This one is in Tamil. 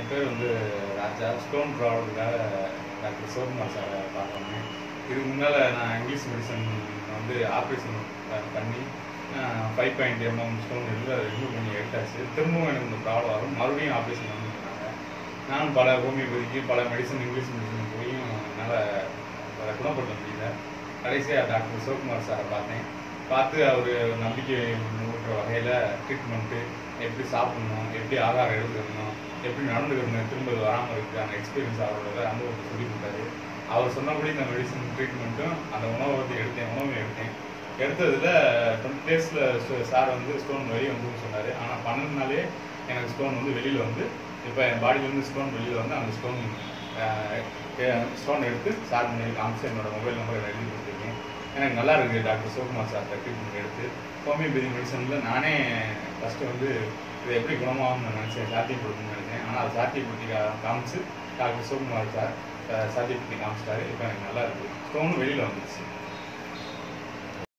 பேர் வந்து ராஜா ஸ்டோன் ப்ராப்ளத்துக்காக டாக்டர் சிவகுமார் சாரை பார்த்தோங்க இதுக்கு முன்னால் நான் இங்கிலீஷ் மெடிசன் வந்து ஆப்ரேஷன் பண்ணி ஃபைவ் பாயிண்ட் எம்எம் ஸ்டோன் இருந்து அதை ரிமூவ் பண்ணி எடுத்தாச்சு திரும்பவும் எனக்கு இந்த ப்ராப்ளம் வரும் மறுபடியும் ஆப்ரேஷன் பண்ணிருக்காங்க நானும் பல ஹோமியோபதிக்கு பல மெடிசன் இங்கிலீஷ் மெடிசன் போயும் என்னால் அதை குணப்படுத்த முடியல கடைசியாக டாக்டர் சிவகுமார் சாரை பார்த்தேன் பார்த்து அவர் நம்பிக்கை ஊட்டுற வகையில் ட்ரீட்மெண்ட்டு எப்படி சாப்பிடணும் எப்படி ஆகாரம் எடுத்துக்கணும் எப்படி நடந்துக்கணும் திரும்ப இது வராமல் இருக்கிறாங்க எக்ஸ்பீரியன்ஸ் அவரோட அனுபவத்தை சொல்லி கொடுத்தாரு அவர் சொன்னபடி இந்த மெடிசன் ட்ரீட்மெண்ட்டும் அந்த உணவை வந்து எடுத்தேன் உணவு எடுத்தேன் எடுத்ததில் டுவெண்ட்டி டேஸில் சார் வந்து ஸ்டோன் வெளியே வந்து சொன்னார் ஆனால் பன்னெண்டு நாளே எனக்கு ஸ்டோன் வந்து வெளியில் வந்து இப்போ என் பாடியிலேருந்து ஸ்டோன் வெளியில் வந்து அந்த ஸ்டோன் ஸ்டோன் எடுத்து சார் முன்னாடி காமிச்சு என்னோட மொபைல் நம்பரை எழுதி கொடுத்துருக்கேன் எனக்கு நல்லா இருக்குது டாக்டர் சிவகுமார் சார் ட்ரீட்மெண்ட் எடுத்து ஹோமியோபதி மெடிசனில் நானே ஃபஸ்ட்டு வந்து இது எப்படி குணமாகும்னு நினச்சேன் சாத்தியப்படுத்தணும்னு நினச்சேன் ஆனால் அது சாத்தியப்படுத்தி கா- காமிச்சு டாக்டர் சிவகுமார் சார் அஹ், சாத்தியப்படுத்தி காமிச்சிட்டாரு இப்போ எனக்கு நல்லா இருக்குது ஸ்டோனும் வெளியில் வந்துருச்சு